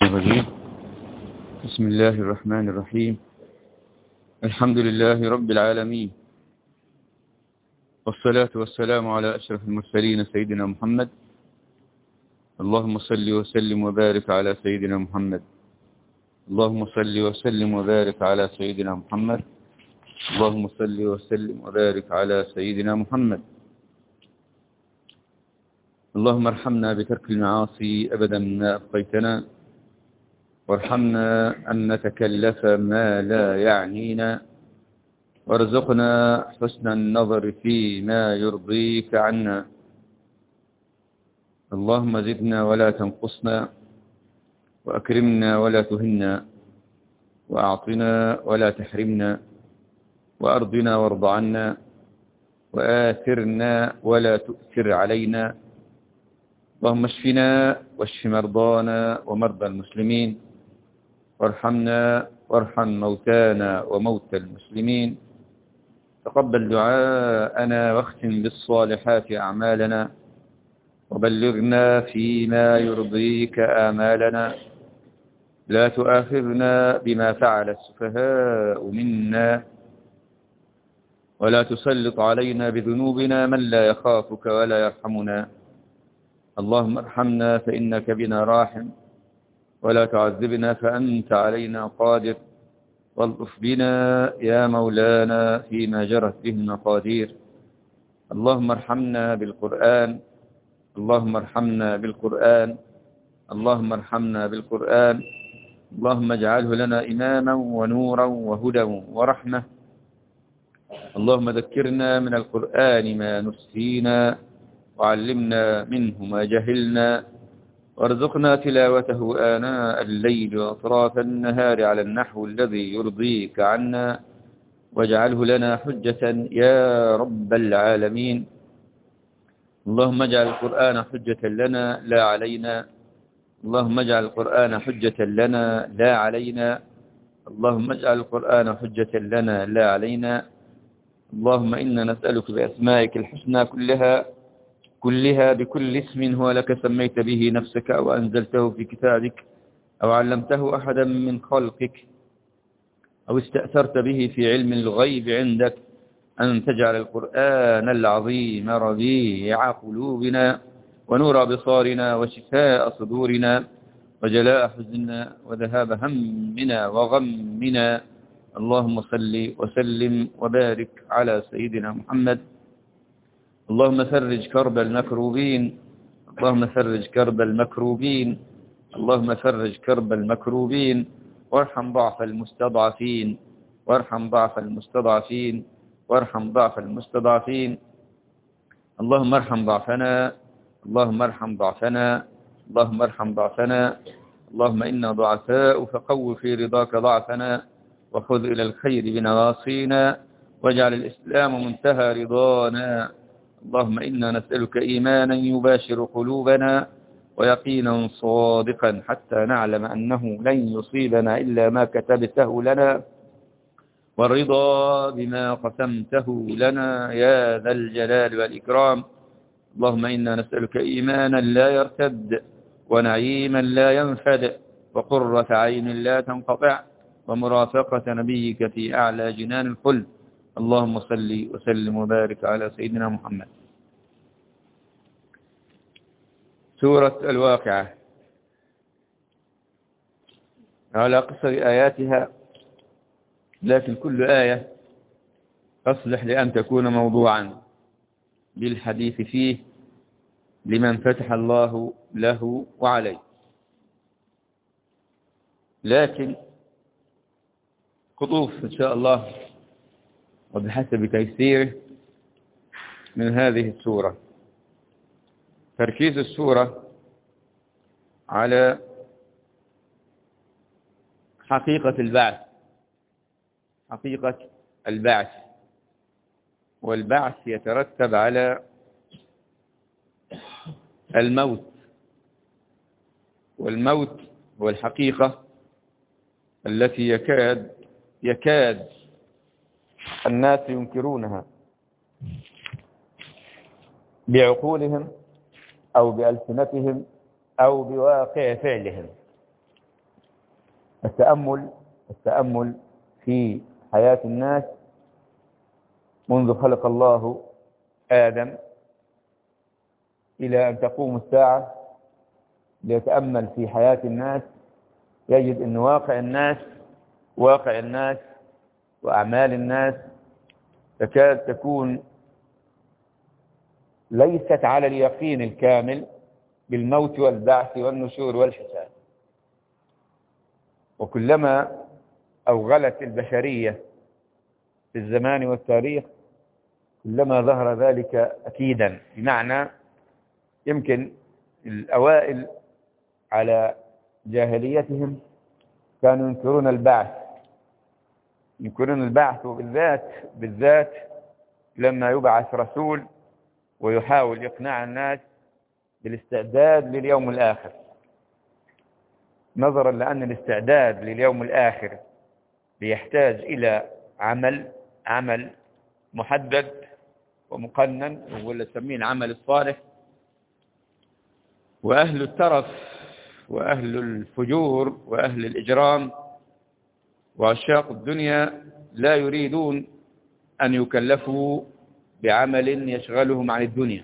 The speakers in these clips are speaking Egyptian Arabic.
الرجيم بسم الله الرحمن الرحيم الحمد لله رب العالمين والصلاة والسلام على أشرف المرسلين سيدنا محمد اللهم صل وسلم وبارك على سيدنا محمد اللهم صل وسلم وبارك على سيدنا محمد اللهم صل وسلم وبارك على سيدنا محمد اللهم ارحمنا بترك المعاصي أبدا ما أبقيتنا وارحمنا أن نتكلف ما لا يعنينا وارزقنا حسن النظر فيما يرضيك عنا اللهم زدنا ولا تنقصنا وأكرمنا ولا تهنا وأعطنا ولا تحرمنا وأرضنا وارض عنا وآثرنا ولا تؤثر علينا اللهم اشفنا واشف مرضانا ومرضى المسلمين وارحمنا وارحم موتانا وموتى المسلمين تقبل دعاءنا واختم بالصالحات أعمالنا وبلغنا فيما يرضيك آمالنا لا تؤاخذنا بما فعل السفهاء منا ولا تسلط علينا بذنوبنا من لا يخافك ولا يرحمنا اللهم ارحمنا فإنك بنا راحم ولا تعذبنا فأنت علينا قادر والطف بنا يا مولانا فيما جرت به المقادير اللهم ارحمنا بالقرآن اللهم ارحمنا بالقرآن اللهم ارحمنا بالقرآن اللهم اجعله لنا إماما ونورا وهدى ورحمة اللهم ذكرنا من القرآن ما نسينا وعلمنا منه ما جهلنا وارزقنا تلاوته آناء الليل وأطراف النهار على النحو الذي يرضيك عنا واجعله لنا حجة يا رب العالمين اللهم اجعل القرآن حجة لنا لا علينا اللهم اجعل القرآن حجة لنا لا علينا اللهم اجعل القرآن حجة لنا لا علينا اللهم إنا نسألك بأسمائك الحسنى كلها كلها بكل اسم هو لك سميت به نفسك أو أنزلته في كتابك أو علمته أحدا من خلقك أو استأثرت به في علم الغيب عندك أن تجعل القرآن العظيم ربيع قلوبنا ونور بصارنا وشفاء صدورنا وجلاء حزننا وذهاب همنا وغمنا اللهم صل وسلم وبارك على سيدنا محمد اللهم فرج كرب المكروبين اللهم فرج كرب المكروبين اللهم فرج كرب المكروبين وارحم ضعف المستضعفين وارحم ضعف المستضعفين وارحم ضعف المستضعفين اللهم ارحم ضعفنا اللهم ارحم ضعفنا اللهم ارحم ضعفنا اللهم إنا ضعفاء فقو في رضاك ضعفنا وخذ إلى الخير بنواصينا واجعل الإسلام منتهى رضانا اللهم إنا نسألك إيمانا يباشر قلوبنا ويقينا صادقا حتى نعلم أنه لن يصيبنا إلا ما كتبته لنا والرضا بما قسمته لنا يا ذا الجلال والإكرام اللهم إنا نسألك إيمانا لا يرتد ونعيما لا ينفد وقرة عين لا تنقطع ومرافقة نبيك في أعلى جنان الخلد اللهم صل وسلم وبارك على سيدنا محمد سورة الواقعة على قصر آياتها لكن كل آية تصلح لأن تكون موضوعا للحديث فيه لمن فتح الله له وعليه لكن قطوف إن شاء الله وبحسب تيسيره من هذه السورة تركيز السورة على حقيقة البعث حقيقة البعث والبعث يترتب على الموت والموت هو الحقيقة التي يكاد يكاد الناس ينكرونها بعقولهم أو بألسنتهم أو بواقع فعلهم التأمل التأمل في حياة الناس منذ خلق الله آدم إلى أن تقوم الساعة ليتأمل في حياة الناس يجد أن واقع الناس واقع الناس وأعمال الناس تكاد تكون ليست على اليقين الكامل بالموت والبعث والنشور والحساب وكلما أوغلت البشرية في الزمان والتاريخ كلما ظهر ذلك أكيدا بمعنى يمكن الأوائل على جاهليتهم كانوا ينكرون البعث ينكرون البعث وبالذات بالذات لما يبعث رسول ويحاول إقناع الناس بالاستعداد لليوم الآخر نظرا لأن الاستعداد لليوم الآخر بيحتاج إلى عمل عمل محدد ومقنن وهو اللي تسميه العمل الصالح وأهل الترف وأهل الفجور وأهل الإجرام وعشاق الدنيا لا يريدون أن يكلفوا بعمل يشغلهم عن الدنيا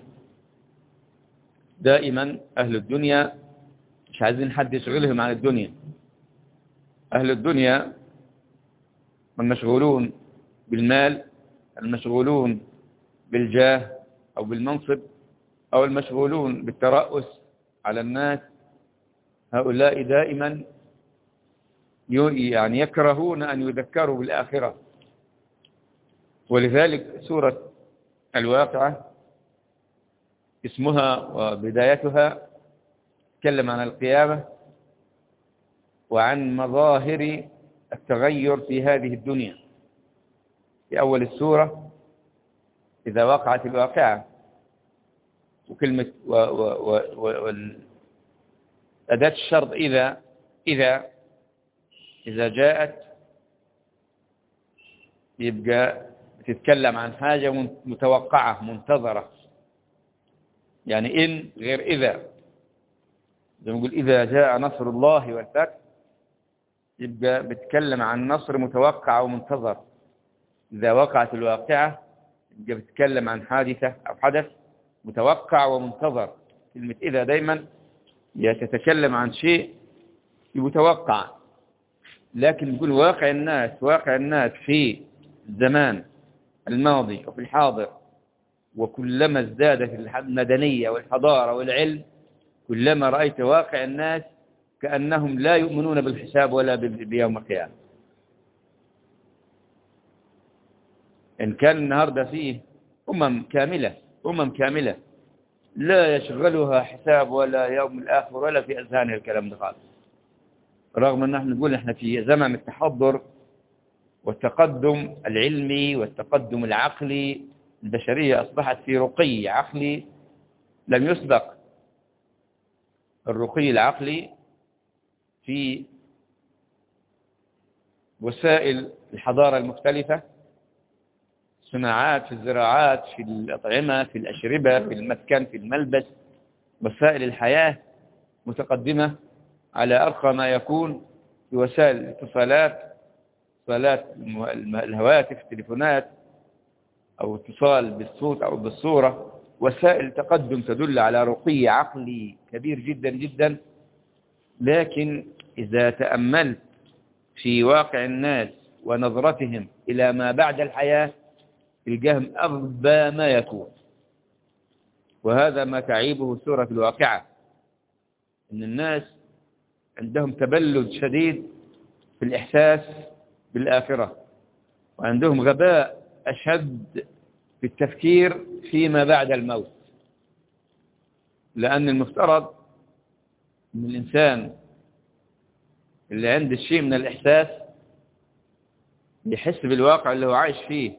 دائما أهل الدنيا مش عايزين حد يشغلهم عن الدنيا أهل الدنيا المشغولون بالمال المشغولون بالجاه أو بالمنصب أو المشغولون بالترأس على الناس هؤلاء دائما يعني يكرهون أن يذكروا بالآخرة ولذلك سورة الواقعة اسمها وبدايتها تكلم عن القيامة وعن مظاهر التغير في هذه الدنيا في أول السورة إذا وقعت الواقعة وكلمة و و و و أداة الشرط إذا إذا إذا جاءت يبقى تتكلم عن حاجة متوقعة منتظرة يعني إن غير إذا زي ما نقول إذا جاء نصر الله والفتح يبقى بتكلم عن نصر متوقع ومنتظر إذا وقعت الواقعة يبقى بتكلم عن حادثة أو حدث متوقع ومنتظر كلمة إذا دايما تتكلم عن شيء متوقع لكن نقول واقع الناس واقع الناس في الزمان الماضي وفي الحاضر وكلما ازدادت المدنية والحضارة والعلم كلما رأيت واقع الناس كأنهم لا يؤمنون بالحساب ولا بيوم القيامة إن كان النهاردة فيه أمم كاملة أمم كاملة لا يشغلها حساب ولا يوم الآخر ولا في أذهانها الكلام ده خالص رغم أن احنا نقول احنا في زمن التحضر والتقدم العلمي والتقدم العقلي البشرية أصبحت في رقي عقلي لم يسبق الرقي العقلي في وسائل الحضارة المختلفة صناعات في الزراعات في الأطعمة في الأشربة في المسكن في الملبس وسائل الحياة متقدمة على أرقى ما يكون في وسائل الاتصالات اتصالات الهواتف التليفونات أو اتصال بالصوت أو بالصورة وسائل تقدم تدل على رقي عقلي كبير جدا جدا لكن إذا تأملت في واقع الناس ونظرتهم إلى ما بعد الحياة الجهم أغبى ما يكون وهذا ما تعيبه سورة الواقعة إن الناس عندهم تبلد شديد في الإحساس بالآخرة وعندهم غباء أشد في التفكير فيما بعد الموت لأن المفترض أن الإنسان اللي عنده شيء من الإحساس يحس بالواقع اللي هو عايش فيه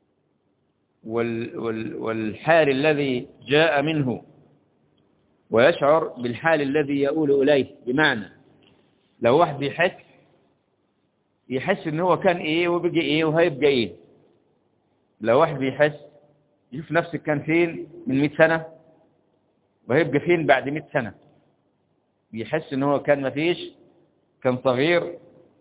وال وال والحال الذي جاء منه ويشعر بالحال الذي يؤول إليه بمعنى لو واحد يحس يحس ان هو كان ايه وبقي ايه وهيبقى ايه لو واحد بيحس يشوف نفسه كان فين من 100 سنة وهيبقى فين بعد 100 سنة بيحس ان هو كان مفيش كان صغير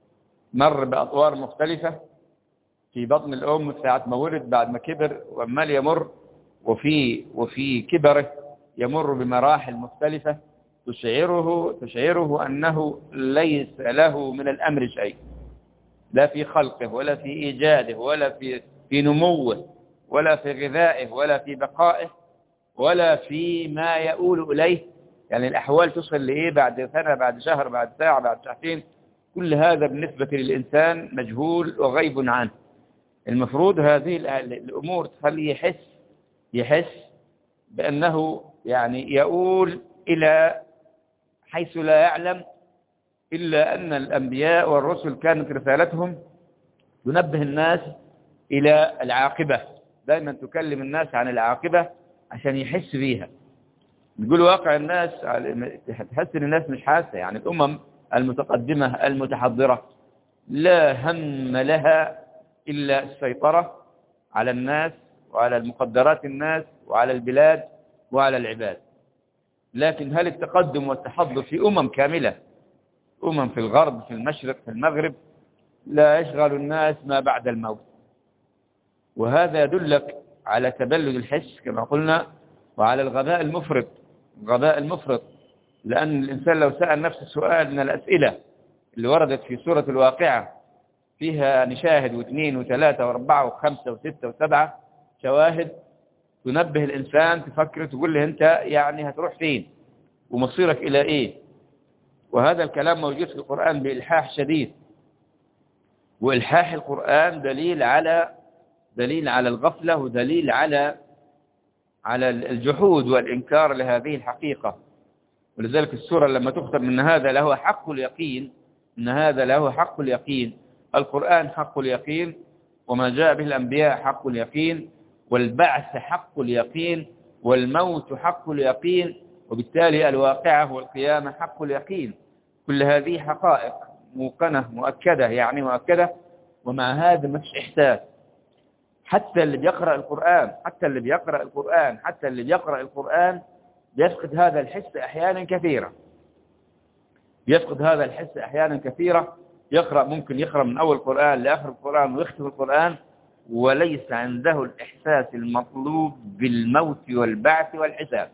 مر بأطوار مختلفة في بطن الأم ساعة ما ولد بعد ما كبر وعمال يمر وفي وفي كبره يمر بمراحل مختلفة تشعره تشعره أنه ليس له من الأمر شيء لا في خلقه ولا في إيجاده ولا في في نموه ولا في غذائه ولا في بقائه ولا في ما يؤول إليه يعني الأحوال تصل لإيه بعد سنة بعد شهر بعد ساعة بعد ساعتين كل هذا بالنسبة للإنسان مجهول وغيب عنه المفروض هذه الأمور تخليه يحس يحس بأنه يعني يؤول إلى حيث لا يعلم إلا أن الأنبياء والرسل كانت رسالتهم تنبه الناس إلى العاقبة دائما تكلم الناس عن العاقبة عشان يحس بيها نقول واقع الناس تحس ان الناس مش حاسة يعني الأمم المتقدمة المتحضرة لا هم لها إلا السيطرة على الناس وعلى المقدرات الناس وعلى البلاد وعلى العباد لكن هل التقدم والتحضر في أمم كاملة أمم في الغرب في المشرق في المغرب لا يشغل الناس ما بعد الموت وهذا يدلك على تبلد الحس كما قلنا وعلى الغباء المفرط الغباء المفرط لأن الإنسان لو سأل نفسه سؤال من الأسئلة اللي وردت في سورة الواقعة فيها نشاهد واثنين وثلاثة واربعة وخمسة وستة وسبعة شواهد تنبه الإنسان تفكر تقول له أنت يعني هتروح فين ومصيرك إلى إيه وهذا الكلام موجود في القرآن بإلحاح شديد وإلحاح القرآن دليل على دليل على الغفلة ودليل على على الجحود والإنكار لهذه الحقيقة ولذلك السورة لما تختم من هذا له حق اليقين إن هذا له حق اليقين القرآن حق اليقين وما جاء به الأنبياء حق اليقين والبعث حق اليقين والموت حق اليقين وبالتالي الواقعة والقيامة حق اليقين كل هذه حقائق موقنة مؤكدة يعني مؤكدة ومع هذا ما فيش إحساس حتى اللي بيقرأ القرآن حتى اللي بيقرأ القرآن حتى اللي بيقرأ القرآن بيفقد هذا الحس أحيانا كثيرا يفقد هذا الحس أحيانا كثيرا يقرأ ممكن يقرأ من أول القرآن لآخر القرآن ويختم القرآن وليس عنده الإحساس المطلوب بالموت والبعث والحساب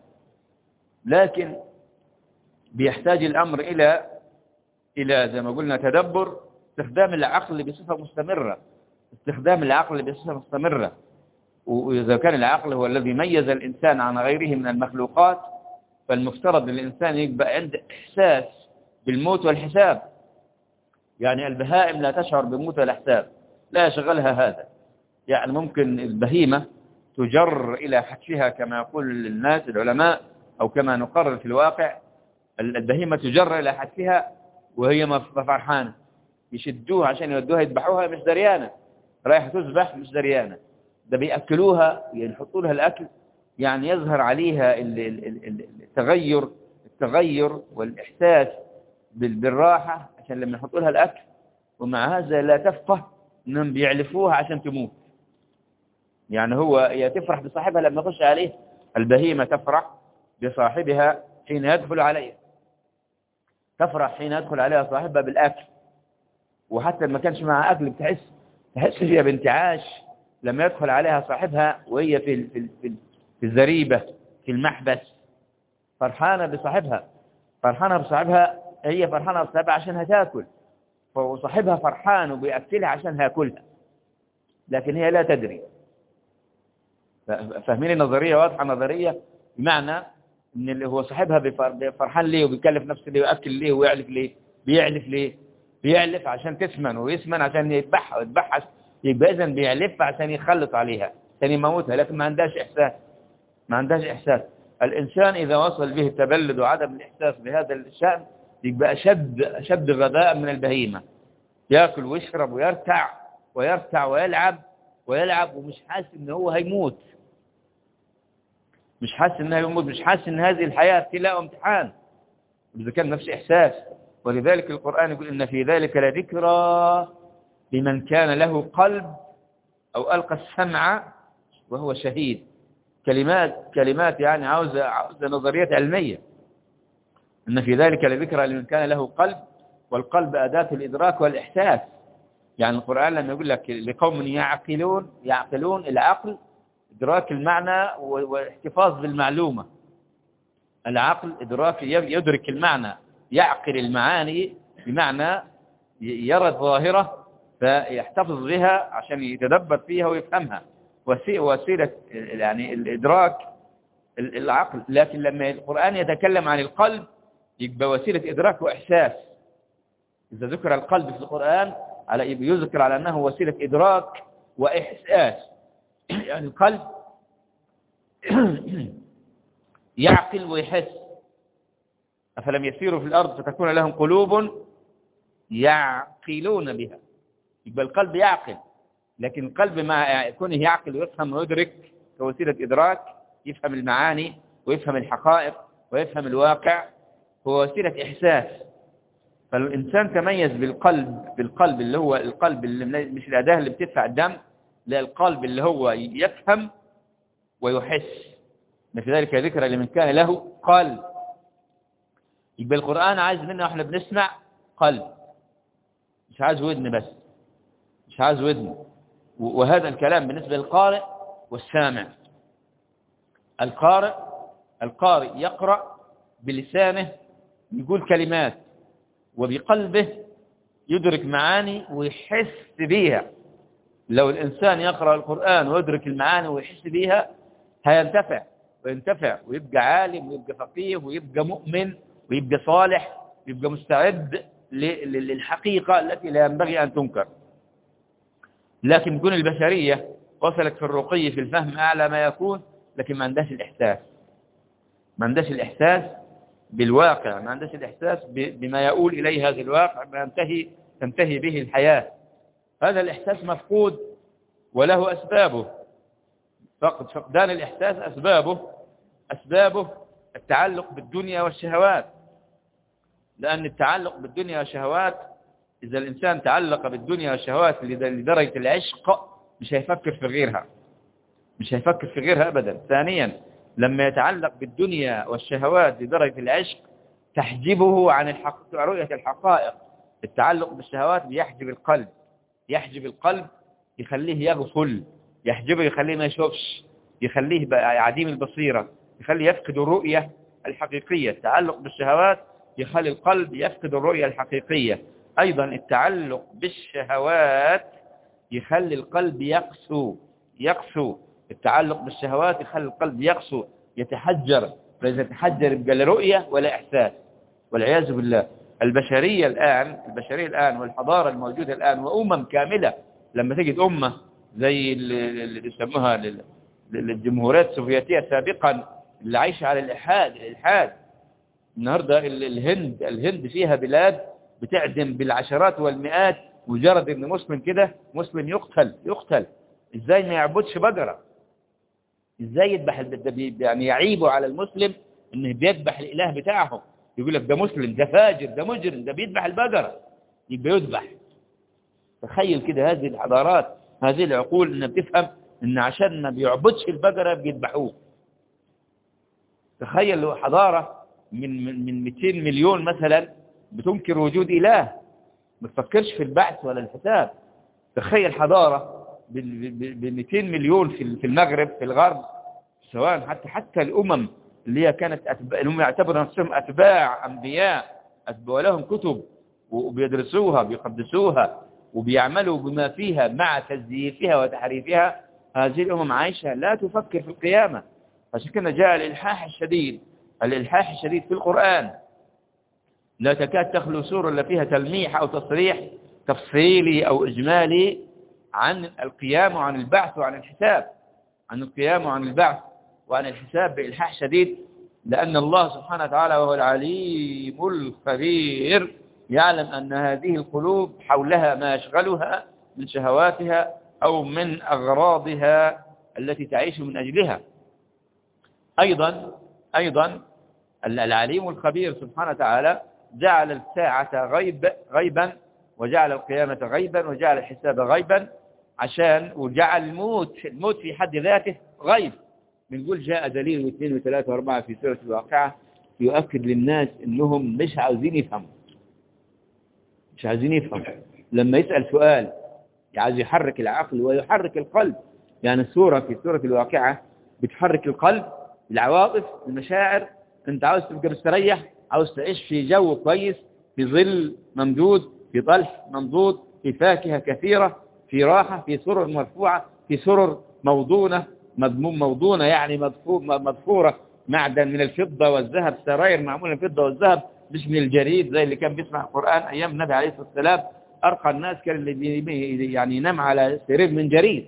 لكن بيحتاج الأمر إلى إلى زي ما قلنا تدبر استخدام العقل بصفة مستمرة استخدام العقل بصفة مستمرة وإذا كان العقل هو الذي ميز الإنسان عن غيره من المخلوقات فالمفترض الإنسان يبقى عنده إحساس بالموت والحساب يعني البهائم لا تشعر بالموت والحساب لا يشغلها هذا يعني ممكن البهيمة تجر إلى حتفها كما يقول الناس العلماء أو كما نقرر في الواقع البهيمة تجر إلى حتفها وهي فرحانة يشدوها عشان يودوها يذبحوها مش دريانة رايحة تذبح مش دريانة ده بيأكلوها يعني يحطوا لها الأكل يعني يظهر عليها التغير التغير والإحساس بالراحة عشان لما يحطوا لها الأكل ومع هذا لا تفقه انهم بيعلفوها عشان تموت يعني هو هي تفرح بصاحبها لما يخش عليه البهيمة تفرح بصاحبها حين يدخل عليها تفرح حين يدخل عليها صاحبها بالأكل وحتى ما كانش معها أكل بتحس تحس فيها بانتعاش لما يدخل عليها صاحبها وهي في في في الزريبة في المحبس فرحانة بصاحبها فرحانة بصاحبها هي فرحانة بصاحبها عشانها تاكل وصاحبها فرحان وبيأكلها عشان هاكلها لكن هي لا تدري فاهمين النظرية واضحة نظرية بمعنى ان اللي هو صاحبها فرحان ليه وبيكلف نفسه ليه ويأكل ليه ويعلف ليه بيعلف ليه بيعلف عشان تسمن ويسمن عشان يذبحها ويذبحها يبقى اذا بيعلف عشان يخلط عليها عشان يموتها لكن ما عندهاش احساس ما عندهاش احساس الانسان اذا وصل به التبلد وعدم الاحساس بهذا الشأن يبقى أشد, أشد غباء من البهيمة يأكل ويشرب ويرتع ويرتع ويلعب ويلعب ومش حاسس ان هو هيموت مش حاسس انه هيموت مش حاسس ان هذه الحياة ابتلاء وامتحان إذا كان نفس إحساس ولذلك القرآن يقول إن في ذلك لذكرى لمن كان له قلب أو ألقى السمع وهو شهيد كلمات كلمات يعني عاوزة, عاوزة نظريات علمية إن في ذلك لذكرى لمن كان له قلب والقلب أداة الإدراك والإحساس يعني القرآن لما يقول لك لقوم يعقلون يعقلون العقل إدراك المعنى واحتفاظ بالمعلومة العقل إدراك يدرك المعنى يعقل المعاني بمعنى يرى الظاهرة فيحتفظ بها عشان يتدبر فيها ويفهمها وسيلة يعني الإدراك العقل لكن لما القرآن يتكلم عن القلب يبقى وسيلة إدراك وإحساس إذا ذكر القلب في القرآن على يذكر على أنه وسيلة إدراك وإحساس يعني القلب يعقل ويحس أفلم يسيروا في الأرض فتكون لهم قلوب يعقلون بها يبقى القلب يعقل لكن القلب مع كونه يعقل ويفهم ويدرك كوسيلة إدراك يفهم المعاني ويفهم الحقائق ويفهم الواقع هو وسيلة إحساس فالإنسان تميز بالقلب بالقلب اللي هو القلب اللي مش الأداة اللي بتدفع الدم لا القلب اللي هو يفهم ويحس في ذلك ذكر لمن كان له قلب يبقى القرآن عايز منا واحنا بنسمع قلب مش عايز ودن بس مش عايز ودن وهذا الكلام بالنسبة للقارئ والسامع القارئ القارئ يقرأ بلسانه يقول كلمات وبقلبه يدرك معاني ويحس بيها لو الإنسان يقرأ القرآن ويدرك المعاني ويحس بيها هينتفع وينتفع ويبقى عالم ويبقى فقيه ويبقى مؤمن ويبقى صالح ويبقى مستعد للحقيقة التي لا ينبغي أن تنكر لكن تكون البشرية وصلت في الرقي في الفهم أعلى ما يكون لكن ما عندهاش الإحساس ما عندهاش الإحساس بالواقع ما عندهاش الإحساس بما يقول إليه هذا الواقع ما ينتهي تنتهي به الحياة هذا الإحساس مفقود وله أسبابه فقد فقدان الإحساس أسبابه أسبابه التعلق بالدنيا والشهوات لأن التعلق بالدنيا والشهوات إذا الإنسان تعلق بالدنيا والشهوات لدرجة العشق مش هيفكر في غيرها مش هيفكر في غيرها أبدا ثانيا لما يتعلق بالدنيا والشهوات لدرجة العشق تحجبه عن الحق... رؤية الحقائق التعلق بالشهوات بيحجب القلب يحجب القلب يخليه يغفل يحجبه يخليه ما يشوفش يخليه بقى عديم البصيرة يخليه يفقد الرؤية الحقيقية التعلق بالشهوات يخلي القلب يفقد الرؤية الحقيقية أيضا التعلق بالشهوات يخلي القلب يقسو يقسو التعلق بالشهوات يخلي القلب يقسو يتحجر فإذا تحجر يبقى لا رؤية ولا إحساس والعياذ بالله البشرية الآن البشرية الآن والحضارة الموجودة الآن وأمم كاملة لما تجد أمة زي اللي بيسموها الجمهوريات السوفيتية سابقا اللي عايشة على الإلحاد الإلحاد النهاردة الهند الهند فيها بلاد بتعدم بالعشرات والمئات مجرد ان مسلم كده مسلم يقتل يقتل ازاي ما يعبدش بقرة ازاي يذبح يعني يعيبوا على المسلم انه بيذبح الاله بتاعهم يقول لك ده مسلم ده فاجر ده مجرم ده بيذبح البقرة يبقى يذبح تخيل كده هذه الحضارات هذه العقول انها بتفهم ان عشان ما بيعبدش البقرة بيذبحوه تخيل لو حضارة من من من 200 مليون مثلا بتنكر وجود إله ما تفكرش في البعث ولا الحساب تخيل حضارة ب 200 مليون في في المغرب في الغرب سواء حتى حتى الأمم اللي هي كانت أتباع اللي هم يعتبروا نفسهم أتباع أنبياء أتباع لهم كتب وبيدرسوها بيقدسوها وبيعملوا بما فيها مع تزييفها وتحريفها هذه الأمم عايشة لا تفكر في القيامة عشان كده جاء الإلحاح الشديد الإلحاح الشديد في القرآن لا تكاد تخلو سورة إلا فيها تلميح أو تصريح تفصيلي أو إجمالي عن القيام وعن البعث وعن الحساب عن القيام وعن البعث وعن الحساب بإلحاح شديد لأن الله سبحانه وتعالى وهو العليم الخبير يعلم أن هذه القلوب حولها ما يشغلها من شهواتها أو من أغراضها التي تعيش من أجلها أيضا أيضا العليم الخبير سبحانه وتعالى جعل الساعة غيب غيبا وجعل القيامة غيبا وجعل الحساب غيبا عشان وجعل الموت الموت في حد ذاته غيب بنقول جاء دليل واثنين وثلاثة واربعة في سورة الواقعة يؤكد للناس انهم مش عاوزين يفهموا مش عاوزين يفهموا لما يسأل سؤال عايز يحرك العقل ويحرك القلب يعني السورة في سورة الواقعة بتحرك القلب العواطف المشاعر انت عاوز تبقى مستريح عاوز تعيش في جو كويس في ظل ممدود في طلح ممدود في فاكهة كثيرة في راحة في سرر مرفوعة في سرر موضونة مضمون موضونة يعني مضفورة معدن من الفضة والذهب سراير معمولة من الفضة والذهب مش من الجريد زي اللي كان بيسمع القرآن أيام النبي عليه الصلاة والسلام أرقى الناس كان اللي يعني ينام على سرير من جريد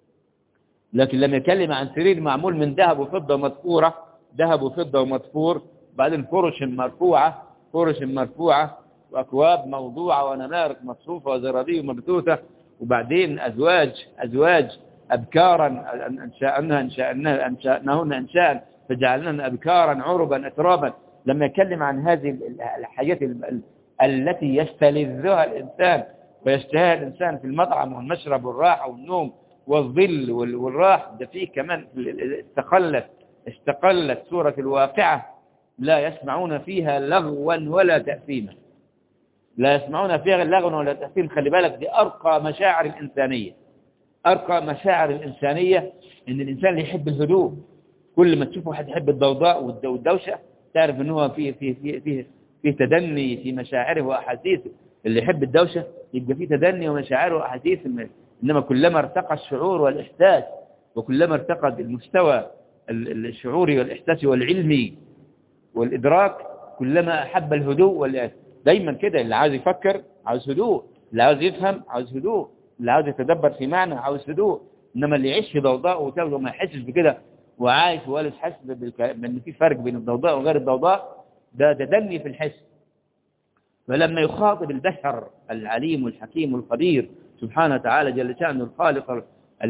لكن لما يتكلم عن سرير معمول من ذهب وفضة مدفورة ذهب وفضة ومدفور بعدين فرش مرفوعة فرش مرفوعة وأكواب موضوعة ونمارق مصروفة وزرابي مبثوثة وبعدين أزواج أزواج أبكارا أنشأنها أنشأنها أنشأنهن أنشاء فجعلناهن أبكارا عربا أترابا لما يتكلم عن هذه الحاجات التي يستلذها الإنسان ويشتهيها الإنسان في المطعم والمشرب والراحة والنوم والظل والراحة ده فيه كمان استقلت استقلت سورة الواقعة لا يسمعون فيها لغوا ولا تأثيما لا يسمعون فيها لغوا ولا تأثيما خلي بالك دي أرقى مشاعر الإنسانية أرقى مشاعر الإنسانية إن الإنسان اللي يحب الهدوء كل ما تشوف واحد يحب الضوضاء والدوشة تعرف إن هو فيه فيه فيه فيه, فيه تدني في مشاعره وأحاسيسه اللي يحب الدوشة يبقى فيه تدني ومشاعره وأحاسيسه إنما كلما ارتقى الشعور والإحساس وكلما ارتقى المستوى الشعوري والإحساسي والعلمي والإدراك كلما أحب الهدوء والإحساس دايما كده اللي عاوز يفكر عاوز هدوء اللي عاوز يفهم عاوز هدوء اللي عاوز يتدبر في معنى عاوز هدوء إنما اللي يعيش في ضوضاء وتوجه وما يحسش بكده وعايش ولا يحس بأن في فرق بين الضوضاء وغير الضوضاء ده تدني في الحس فلما يخاطب البشر العليم والحكيم والقدير سبحانه وتعالى جل شأنه الخالق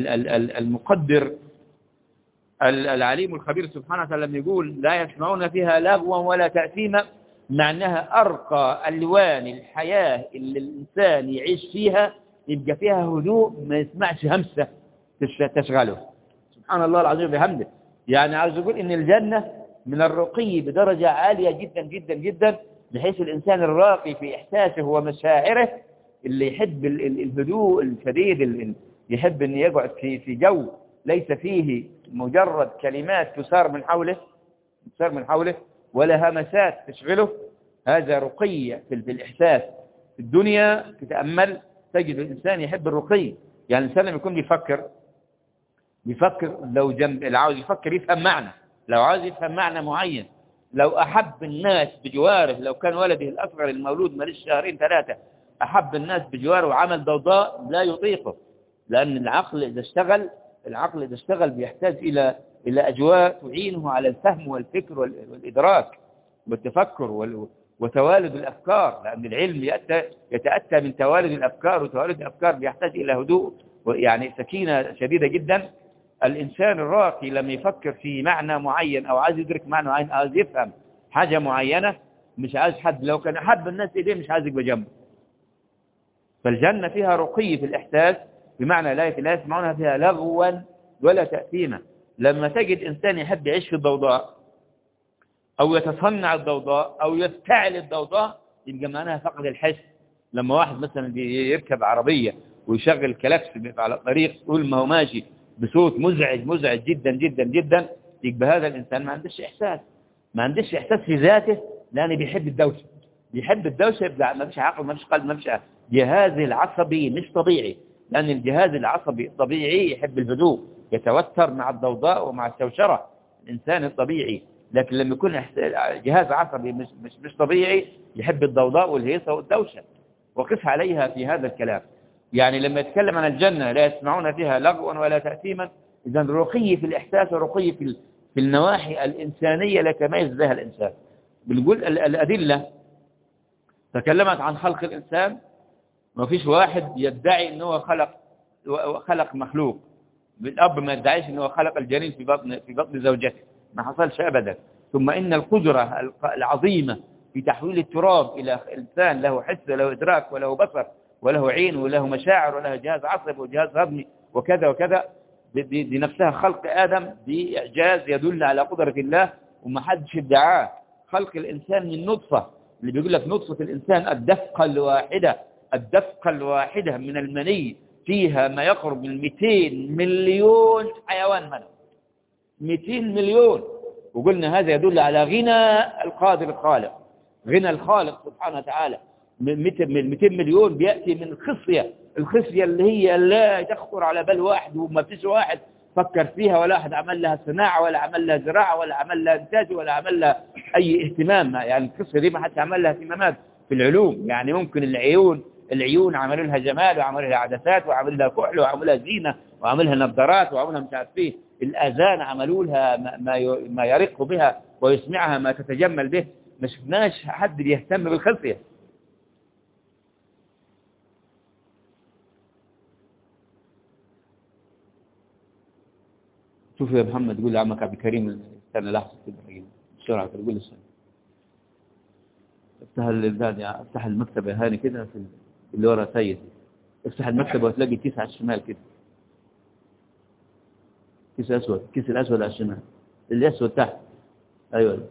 المقدر العليم الخبير سبحانه وتعالى لما يقول لا يسمعون فيها لغوا ولا تأثيما معناها أرقى ألوان الحياة اللي الإنسان يعيش فيها يبقى فيها هدوء ما يسمعش همسة تشغله سبحان الله العظيم بحمده يعني عاوز أقول إن الجنة من الرقي بدرجة عالية جدا جدا جدا بحيث الإنسان الراقي في إحساسه ومشاعره اللي يحب الهدوء الشديد اللي يحب أن يقعد في في جو ليس فيه مجرد كلمات تسار من حوله تسار من حوله ولا همسات تشغله هذا رقي في الإحساس في الدنيا تتأمل تجد الإنسان يحب الرقي يعني الإنسان لما يكون بيفكر بيفكر لو جنب لو عاوز يفكر يفهم معنى لو عاوز يفهم معنى معين لو أحب الناس بجواره لو كان ولده الأصغر المولود ماليش شهرين ثلاثة أحب الناس بجواره وعمل ضوضاء لا يطيقه لأن العقل إذا اشتغل العقل إذا اشتغل بيحتاج إلى إلى أجواء تعينه على الفهم والفكر والإدراك والتفكر وتوالد الأفكار لأن العلم يتأتى من توالد الأفكار وتوالد الأفكار بيحتاج إلى هدوء يعني سكينة شديدة جدا الإنسان الراقي لما يفكر في معنى معين أو عايز يدرك معنى معين أو عايز يفهم حاجة معينة مش عايز حد لو كان أحب الناس إليه مش عايز يبقى جنبه فالجنة فيها رقي في الإحساس بمعنى لا لا يسمعونها فيها لغوا ولا تأثيما لما تجد إنسان يحب يعيش في الضوضاء أو يتصنع الضوضاء أو يفتعل الضوضاء يبقى معناها فقد الحس لما واحد مثلا يركب عربية ويشغل كلاكس على الطريق طول ما هو ماشي بصوت مزعج مزعج جدا جدا جدا يبقى هذا الإنسان ما عندش إحساس ما عندش إحساس في ذاته لأنه بيحب الدوشة بيحب الدوشة يبقى ما فيش عقل ما فيش قلب ما فيش جهاز العصبي مش طبيعي لأن الجهاز العصبي الطبيعي يحب الهدوء يتوتر مع الضوضاء ومع الشوشرة الإنسان الطبيعي لكن لما يكون جهاز عصبي مش, مش, مش طبيعي يحب الضوضاء والهيصة والدوشة وقف عليها في هذا الكلام يعني لما يتكلم عن الجنة لا يسمعون فيها لغوا ولا تأثيما إذا رقي في الإحساس ورقي في, في النواحي الإنسانية لا يتميز بها الإنسان بنقول الأدلة تكلمت عن خلق الإنسان ما فيش واحد يدعي ان هو خلق خلق مخلوق الاب ما يدعيش ان هو خلق الجنين في بطن في بطن زوجته ما حصلش ابدا ثم ان القدره العظيمه في تحويل التراب الى انسان له حس وله ادراك وله بصر وله عين وله مشاعر وله جهاز عصبي وجهاز هضمي وكذا وكذا دي نفسها خلق ادم باعجاز يدل على قدره الله وما حدش ادعاه خلق الانسان من نطفه اللي بيقول لك نطفه الانسان الدفقه الواحده الدفقة الواحدة من المني فيها ما يقرب من 200 مليون حيوان منوي 200 مليون وقلنا هذا يدل على غنى القادر الخالق غنى الخالق سبحانه وتعالى من 200 مليون بيأتي من الخصية الخصية اللي هي لا تخطر على بال واحد وما فيش واحد فكر فيها ولا واحد عمل لها صناعة ولا عمل لها زراعة ولا عمل لها إنتاج ولا عمل لها أي اهتمام يعني القصة دي ما حد عمل لها اهتمامات في العلوم يعني ممكن العيون العيون عملوا لها جمال وعملوا لها عدسات وعملوا لها كحل وعملوا لها زينة وعملوا لها نظارات وعملوا لها مش عارف ايه الآذان عملوا لها ما ما يرق بها ويسمعها ما تتجمل به ما شفناش حد بيهتم بالخلفية شوف يا محمد قول لعمك عبد الكريم استنى لحظة كده بسرعة كده قول السنة افتح الباب يعني افتح المكتبة هاني كده في اللي ورا سيد افتح المكتبة وتلاقي كيس على الشمال كده كيس اسود كيس الاسود على الشمال الاسود تحت ايوه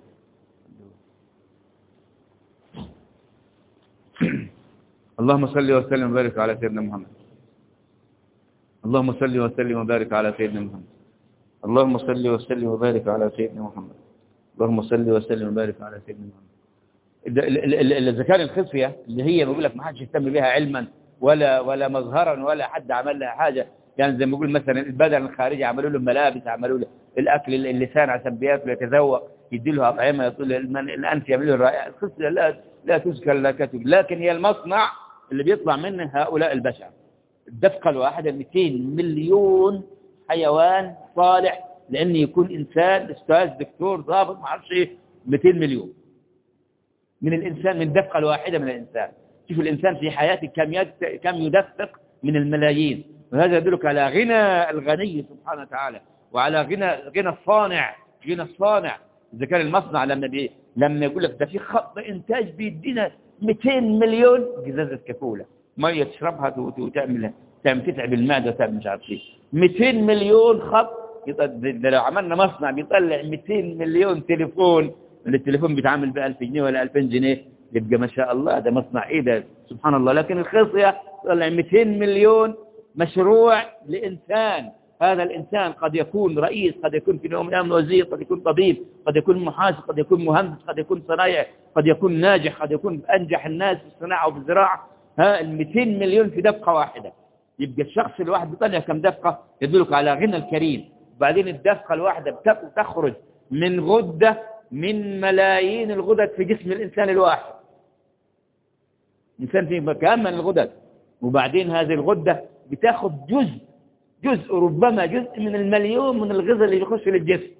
اللهم صل وسلم وبارك على سيدنا محمد اللهم صل وسلم وبارك على سيدنا محمد اللهم صل وسلم وبارك على سيدنا محمد اللهم صل وسلم وبارك على سيدنا محمد الذكاء الخفية اللي هي بقول لك ما حدش يهتم بها علما ولا ولا مظهرا ولا حد عمل لها حاجة يعني زي ما بقول مثلا البدن الخارجي عملوا له ملابس عملوا له الأكل اللسان عشان بياكل يتذوق يدي له أطعمة يطول الأنف يعمل له الرائع الخفية لا لا تذكر لا كتب لكن هي المصنع اللي بيطلع منه هؤلاء البشر الدفقة الواحدة 200 مليون حيوان صالح لأن يكون إنسان أستاذ دكتور ضابط ما اعرفش ايه 200 مليون من الإنسان من الدفقة الواحدة من الإنسان شوف الإنسان في حياته كم كم يدفق من الملايين وهذا يدلك على غنى الغني سبحانه وتعالى وعلى غنى غنى الصانع غنى الصانع إذا كان المصنع لما بي لما يقول لك ده في خط إنتاج بيدينا 200 مليون جزازة كفولة مية تشربها وتعمل تعمل تتعب المعدة وتعمل مش عارف ايه 200 مليون خط ده لو عملنا مصنع بيطلع 200 مليون تليفون اللي التليفون بيتعامل ب 1000 جنيه ولا 2000 جنيه يبقى ما شاء الله ده مصنع ايه ده سبحان الله لكن الخصية طلع 200 مليون مشروع لإنسان هذا الإنسان قد يكون رئيس قد يكون في يوم من الأيام وزير قد يكون طبيب قد يكون محاسب قد يكون مهندس قد يكون صنايع قد يكون ناجح قد يكون أنجح الناس في الصناعة وفي الزراعة ها ال 200 مليون في دفقة واحدة يبقى الشخص الواحد بيطلع كم دفقة يدلك على غنى الكريم وبعدين الدفقة الواحدة تخرج من غدة من ملايين الغدد في جسم الإنسان الواحد الإنسان فيه كم من الغدد وبعدين هذه الغدة بتاخد جزء جزء ربما جزء من المليون من الغذاء اللي يخش للجسم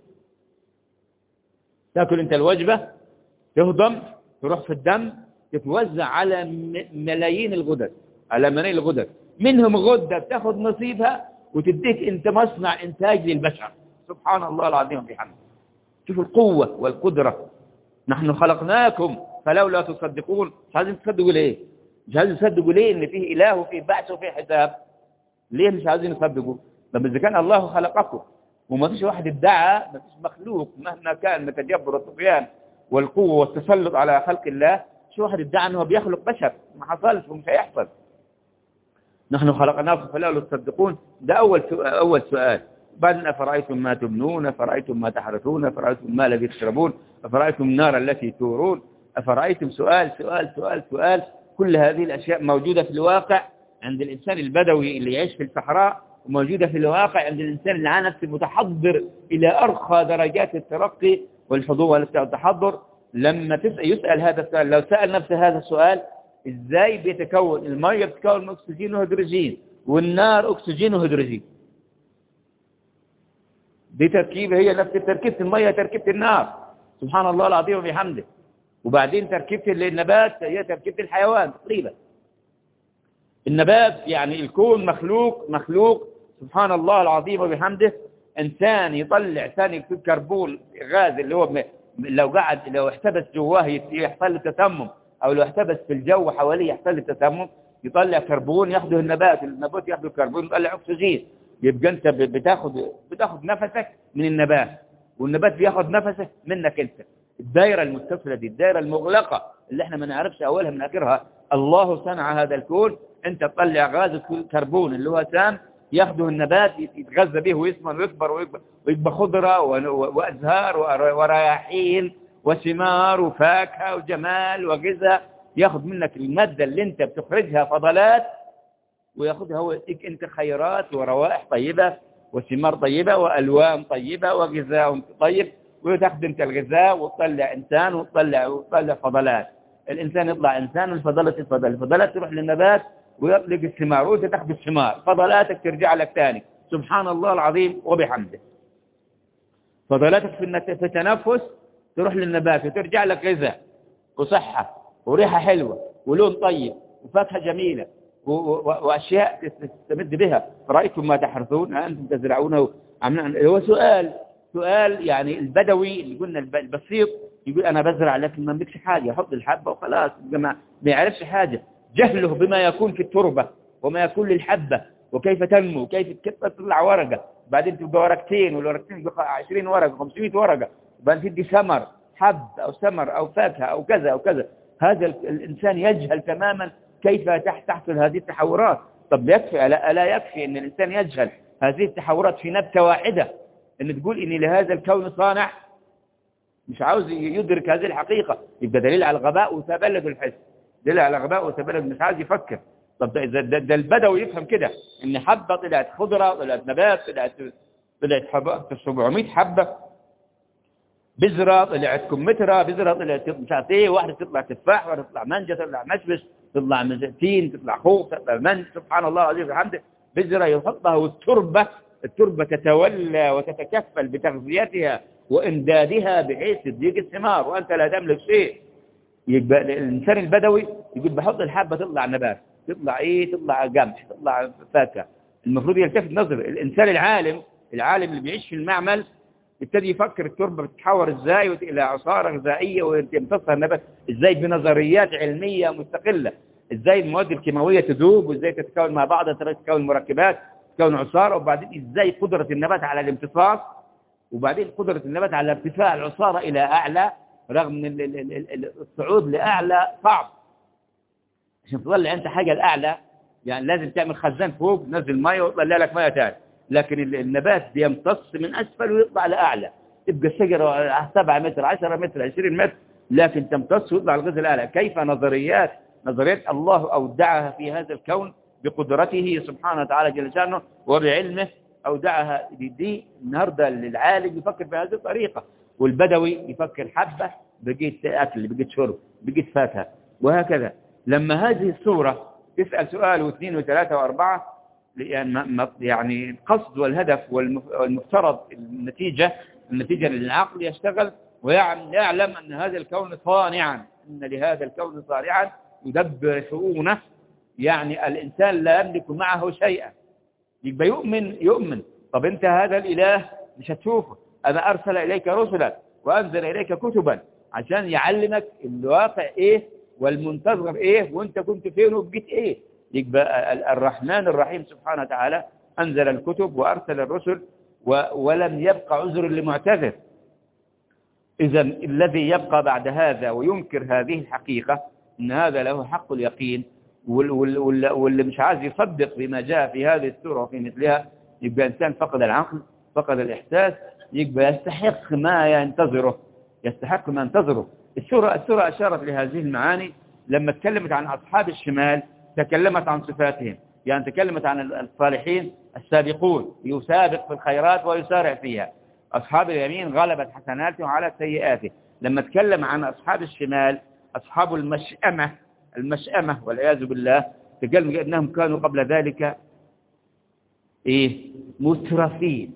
تاكل انت الوجبة تهضم تروح في الدم تتوزع على ملايين الغدد على ملايين الغدد منهم غدة بتاخد نصيبها وتديك انت مصنع انتاج للبشر سبحان الله العظيم بحمده شوف القوة والقدرة نحن خلقناكم فلولا تصدقون مش عايزين تصدقوا ليه مش عايزين تصدقوا ليه ان فيه اله وفيه بعث وفيه حساب ليه مش عايزين يصدقوا طب اذا كان الله خلقكم وما فيش واحد ادعى ما فيش مخلوق مهما كان من التجبر والطغيان والقوة والتسلط على خلق الله شو واحد ادعى انه بيخلق بشر ما حصلش ومش هيحصل نحن خلقناكم فلا تصدقون ده أول سؤال, أول سؤال بعدين أفرأيتم ما تبنون أفرأيتم ما تحرثون أفرأيتم ما الذي تشربون أفرأيتم النار التي تورون أفرأيتم سؤال سؤال سؤال سؤال كل هذه الأشياء موجودة في الواقع عند الإنسان البدوي اللي يعيش في الصحراء وموجودة في الواقع عند الإنسان اللي على نفسه متحضر إلى أرقى درجات الترقي والحضور والتحضر لما تسأل يسأل هذا السؤال لو سأل نفسه هذا السؤال ازاي بيتكون المية بتتكون من اكسجين وهيدروجين والنار اكسجين وهيدروجين دي تركيبة هي نفس تركيبة المية تركيبة النار سبحان الله العظيم وبحمده وبعدين تركيبة النبات هي تركيبة الحيوان تقريبا النبات يعني الكون مخلوق مخلوق سبحان الله العظيم وبحمده انسان يطلع ثاني اكسيد كربون غاز اللي هو لو قعد لو احتبس جواه يحصل له تسمم او لو احتبس في الجو حواليه يحصل له تسمم يطلع كربون ياخده النبات النبات ياخده الكربون يطلع اكسجين يبقى انت بتاخد بتاخد نفسك من النبات والنبات بياخد نفسه منك انت الدائره المتصله دي الدائره المغلقه اللي احنا ما نعرفش اولها من اخرها الله صنع هذا الكون انت تطلع غاز الكربون اللي هو سام ياخده النبات يتغذى به ويثمر ويكبر ويكبر خضرة وأزهار ورياحين وثمار وفاكهة وجمال وغذاء ياخذ منك المادة اللي انت بتخرجها فضلات وياخذها هو يديك انت خيرات وروائح طيبة وثمار طيبة وألوان طيبة وغذاء طيب وتاخذ انت الغذاء وتطلع إنسان وتطلع وتطلع فضلات الإنسان يطلع إنسان والفضلات تفضل الفضلات تروح للنبات ويطلق الثمار وانت تاخذ الثمار فضلاتك ترجع لك ثاني سبحان الله العظيم وبحمده فضلاتك في التنفس تروح للنبات وترجع لك غذاء وصحة وريحة حلوة ولون طيب وفاكهة جميلة وأشياء تستمد بها رأيتم ما تحرثون أنتم تزرعونه هو سؤال سؤال يعني البدوي اللي قلنا البسيط يقول أنا بزرع لكن ما بملكش حاجة يحط الحبة وخلاص ما يعرفش حاجة جهله بما يكون في التربة وما يكون للحبة وكيف تنمو وكيف تطلع ورقة بعدين تبقى ورقتين والورقتين يبقى 20 ورقة 500 ورقة بعدين تدي ثمر حب أو ثمر أو فاكهة أو كذا أو كذا هذا الإنسان يجهل تماما كيف تحصل هذه التحورات طب يكفي ألا, ألا يكفي أن الإنسان يجهل هذه التحورات في نبتة واحدة أن تقول إني لهذا الكون صانع مش عاوز يدرك هذه الحقيقة يبقى دليل على الغباء وتبلد الحس دليل على الغباء وتبلد مش عاوز يفكر طب ده, ده, ده البدوي يفهم كده ان حبة طلعت خضرة طلعت نبات طلعت طلعت حبة 700 حبة بذرة طلعت كمثرى بذرة طلعت مش عارف ايه واحدة تطلع تفاح واحدة تطلع مانجا تطلع مشمش تطلع مزيتين تطلع خوخ تطلع من سبحان الله العظيم وبحمده بذرة يحطها والتربة التربة تتولى وتتكفل بتغذيتها وإمدادها بحيث تديك الثمار وأنت لا تملك شيء يبقى الإنسان البدوي يقول بحط الحبة تطلع نبات تطلع إيه تطلع قمح تطلع فاكهة المفروض يلتفت نظر الإنسان العالم العالم اللي بيعيش في المعمل يبتدي يفكر التربة بتتحور ازاي الى عصارة غذائية ويمتصها النبات ازاي بنظريات علمية مستقلة ازاي المواد الكيماوية تذوب وازاي تتكون مع بعضها تتكون مركبات تتكون عصارة وبعدين ازاي قدرة النبات على الامتصاص وبعدين قدرة النبات على ارتفاع العصارة الى اعلى رغم ان الصعود لاعلى صعب عشان تطلع انت حاجة الاعلى يعني لازم تعمل خزان فوق نزل ميه ويطلع لك ميه ثاني لكن النبات بيمتص من أسفل ويطلع لأعلى تبقى الشجرة 7 متر 10 متر 20 متر لكن تمتص ويطلع الغذاء الأعلى كيف نظريات نظريات الله أودعها في هذا الكون بقدرته سبحانه وتعالى جل شانه وبعلمه أودعها دي النهاردة للعالم يفكر بهذه الطريقة والبدوي يفكر حبة بقيت أكل بقيت شرب بقيت فاكهة وهكذا لما هذه الصورة تسأل سؤال واثنين وثلاثة وأربعة يعني القصد والهدف والمفترض النتيجة النتيجة للعقل يشتغل ويعلم أن هذا الكون صانعا أن لهذا الكون صانعا يدبر شؤونه يعني الإنسان لا يملك معه شيئا يبقى يؤمن يؤمن طب أنت هذا الإله مش هتشوفه أنا أرسل إليك رسلا وأنزل إليك كتبا عشان يعلمك الواقع إيه والمنتظر إيه وأنت كنت فين وبقيت إيه يبقى الرحمن الرحيم سبحانه وتعالى أنزل الكتب وأرسل الرسل ولم يبقى عذر لمعتذر إذا الذي يبقى بعد هذا وينكر هذه الحقيقة أن هذا له حق اليقين واللي مش عايز يصدق بما جاء في هذه السورة وفي مثلها يبقى إنسان فقد العقل فقد الإحساس يبقى يستحق ما ينتظره يستحق ما ينتظره السورة, السورة أشارت لهذه المعاني لما تكلمت عن أصحاب الشمال تكلمت عن صفاتهم يعني تكلمت عن الصالحين السابقون يسابق في الخيرات ويسارع فيها أصحاب اليمين غلبت حسناتهم على سيئاته لما تكلم عن أصحاب الشمال أصحاب المشأمة المشأمة والعياذ بالله تكلم أنهم كانوا قبل ذلك إيه مترفين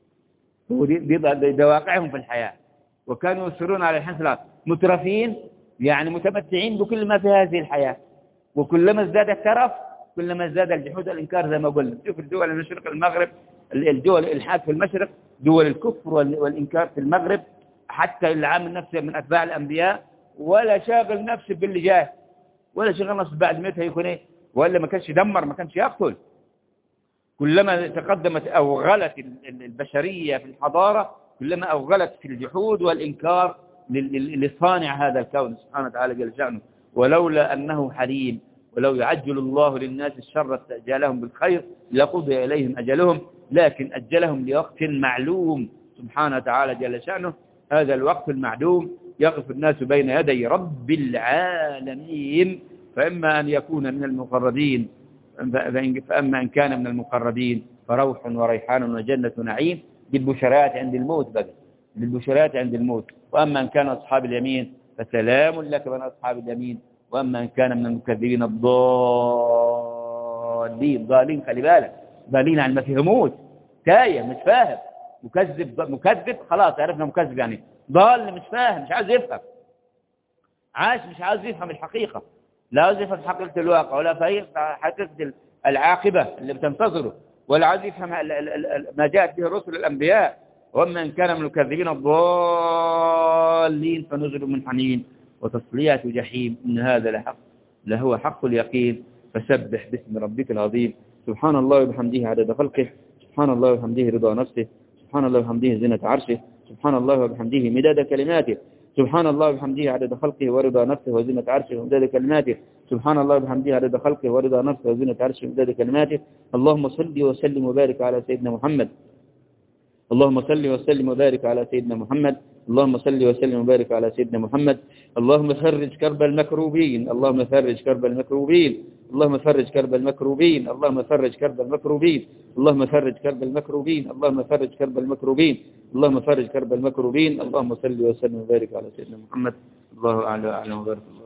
دي واقعهم في الحياة وكانوا يسرون على الحسنات مترفين يعني متمتعين بكل ما في هذه الحياة وكلما ازداد الترف كلما ازداد الجحود والإنكار زي ما قلنا شوف الدول المشرق المغرب الدول الإلحاد في المشرق دول الكفر والإنكار في المغرب حتى اللي عامل نفسه من أتباع الأنبياء ولا شاغل نفسه باللي جاي ولا شاغل نفسه بعد متى يكون ايه ولا ما كانش يدمر ما كانش يقتل كلما تقدمت أو غلت البشرية في الحضارة كلما أوغلت في الجحود والإنكار لصانع هذا الكون سبحانه وتعالى جل شأنه ولولا أنه حليم ولو يعجل الله للناس الشر استأجالهم بالخير لقضي إليهم أجلهم لكن أجلهم لوقت معلوم سبحانه وتعالى جل شأنه هذا الوقت المعلوم يقف الناس بين يدي رب العالمين فإما أن يكون من المقربين فأما أن كان من المقربين فروح وريحان وجنة نعيم بالبشرات عند الموت بقى بالبشرات عند الموت وأما أن كان أصحاب اليمين فسلام لك من أصحاب اليمين وأما أن كان من المكذبين الضالين ضالين خلي بالك ضالين عن ما فهموش تايه مش فاهم مكذب مكذب خلاص عرفنا مكذب يعني ضال مش فاهم مش عايز يفهم عاش مش عايز يفهم الحقيقة لا عايز يفهم حقيقة الواقع ولا فاهم حقيقة العاقبة اللي بتنتظره ولا عايز يفهم ما جاءت به الرسل الأنبياء وأما إن كان من المكذبين الضالين فنزل من حميم وتصلية جحيم إن هذا لحق لهو حق اليقين فسبح باسم ربك العظيم سبحان الله وبحمده عدد خلقه سبحان الله وبحمده رضا نفسه سبحان الله وبحمده زينة عرشه سبحان الله وبحمده مداد كلماته سبحان الله وبحمده عدد خلقه ورضا نفسه وزينة عرشه ومداد كلماته سبحان الله وبحمده عدد خلقه ورضا نفسه وزينة عرشه ومداد كلماته اللهم صل وسلم وبارك على سيدنا محمد اللهم صل وسلم وبارك على سيدنا محمد اللهم صل وسلم وبارك على سيدنا محمد اللهم فرج كرب المكروبين اللهم فرج كرب المكروبين اللهم فرج كرب المكروبين اللهم فرج كرب المكروبين اللهم فرج كرب المكروبين اللهم فرج كرب المكروبين اللهم فرج كرب المكروبين اللهم صل وسلم وبارك على سيدنا محمد الله اعلم وبارك الله